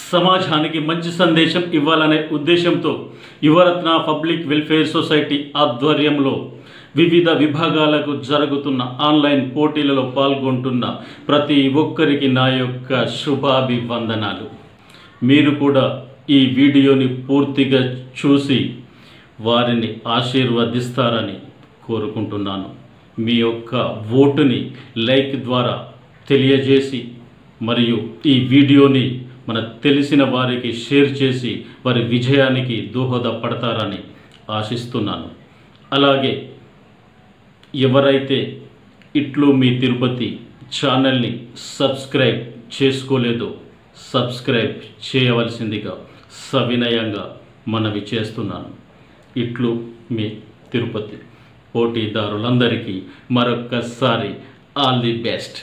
సమాజానికి మంచి సందేశం ఇవ్వాలనే ఉద్దేశంతో యువరత్న పబ్లిక్ వెల్ఫేర్ సొసైటీ ఆధ్వర్యంలో వివిధ విభాగాలకు జరుగుతున్న ఆన్లైన్ పోటీలలో పాల్గొంటున్న ప్రతి ఒక్కరికి నా యొక్క శుభాభివందనాలు మీరు కూడా ఈ వీడియోని పూర్తిగా చూసి వారిని ఆశీర్వదిస్తారని కోరుకుంటున్నాను మీ యొక్క ఓటుని లైక్ ద్వారా తెలియజేసి మరియు ఈ వీడియోని మన తెలిసిన వారికి షేర్ చేసి వారి విజయానికి దోహదపడతారని ఆశిస్తున్నాను అలాగే ఎవరైతే ఇట్లు మీ తిరుపతి ఛానల్ని సబ్స్క్రైబ్ చేసుకోలేదో సబ్స్క్రైబ్ చేయవలసిందిగా సవినయంగా మనవి చేస్తున్నాను ఇట్లు మీ తిరుపతి పోటీదారులందరికీ మరొక్కసారి ఆల్ ది బెస్ట్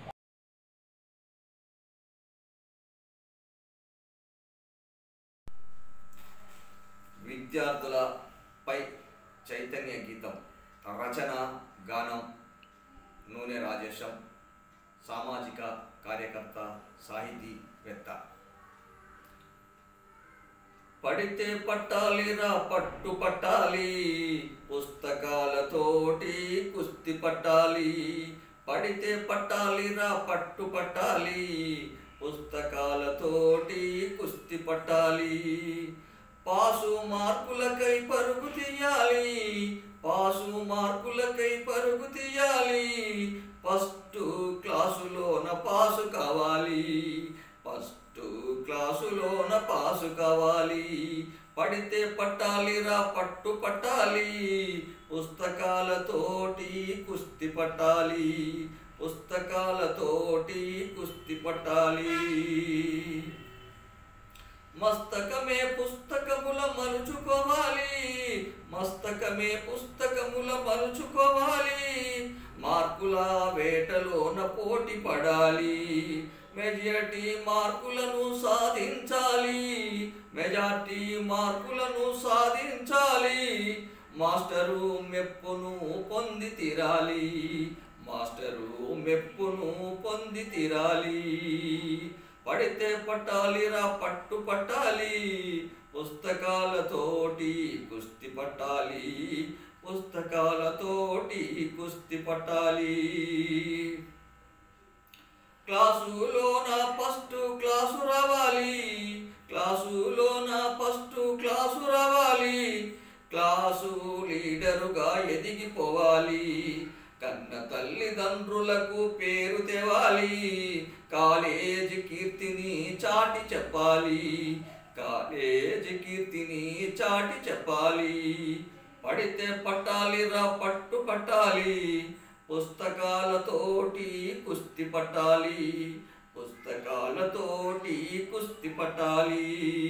విద్యార్థులపై చైతన్య గీతం రచన గానం నూనె రాజేశం సామాజిక కార్యకర్త సాహితీవేత్త పడితే పట్టాలిరా పట్టు పట్టాలి పుస్తకాలతోటి కుస్తి పట్టాలి పడితే పట్టాలిరా పట్టు పట్టాలి పుస్తకాలతోటి కుస్తి పట్టాలి పాసు మార్కులకై పరుగు తీయాలి పాసు మార్కులకై పరుగు తీయాలి ఫస్ట్ క్లాసులోన పాసు కావాలి ఫస్ట్ క్లాసులోన పాసు కావాలి పడితే పట్టాలిరా పట్టు పట్టాలి పుస్తకాలతోటి కుస్తి పట్టాలి పుస్తకాలతోటి కుస్తి పట్టాలి మస్తకమే పుస్తకముల మలుచుకోవాలి మస్తకమే పుస్తకముల మలుచుకోవాలి మార్కుల వేటలోన పోటీ పడాలి మెజార్టీ మార్కులను సాధించాలి మెజార్టీ మార్కులను సాధించాలి మాస్టరు మెప్పును పొంది తీరాలి మాస్టరు మెప్పును పొంది తీరాలి పడితే పట్టాలిరా పట్టు పట్టాలి పుస్తకాలతోటి కుస్తి పట్టాలి పుస్తకాలతోటి కుస్తి పట్టాలి క్లాసులోన ఫస్ట్ క్లాసు రావాలి క్లాసులోన ఫస్ట్ క్లాసు రావాలి క్లాసు లీడరుగా ఎదిగిపోవాలి కన్న తల్లిదండ్రులకు పేరు తేవాలి కాలేజీ కీర్తిని చాటి చెప్పాలి కాలేజీ కీర్తిని చాటి చెప్పాలి పడితే పట్టాలిరా పట్టు పట్టాలి పుస్తకాలతోటి కుస్తి పట్టాలి పుస్తకాలతోటి కుస్తి పట్టాలి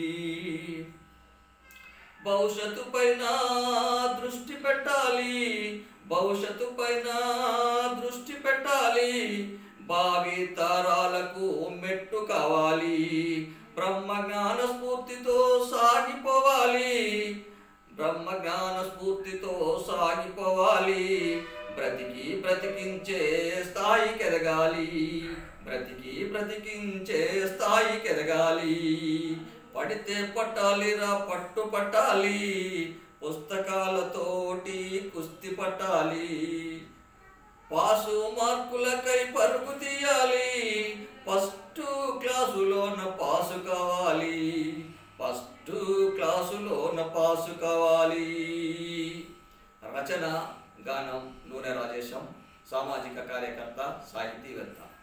భవిష్యత్తు పైన దృష్టి పెట్టాలి భవిష్యత్తు పైన దృష్టి పెట్టాలి భావి తరాలకు మెట్టు కావాలి బ్రహ్మజ్ఞాన స్ఫూర్తితో సాగిపోవాలి బ్రహ్మజ్ఞాన స్ఫూర్తితో సాగిపోవాలి బ్రతికి బ్రతికించే స్థాయికి ఎదగాలి బ్రతికి బ్రతికించే స్థాయికి ఎదగాలి పడితే పట్టాలిరా పట్టు పట్టాలి పుస్తకాలతోటి కుస్తి పట్టాలి పాసు మార్కులకై పరుగు తీయాలి ఫస్ట్ క్లాసులోన పాసు కావాలి ఫస్ట్ క్లాసులోన పాసు కావాలి రచన గానం నూనె రాజేశం సామాజిక కార్యకర్త సాహితీవేత్త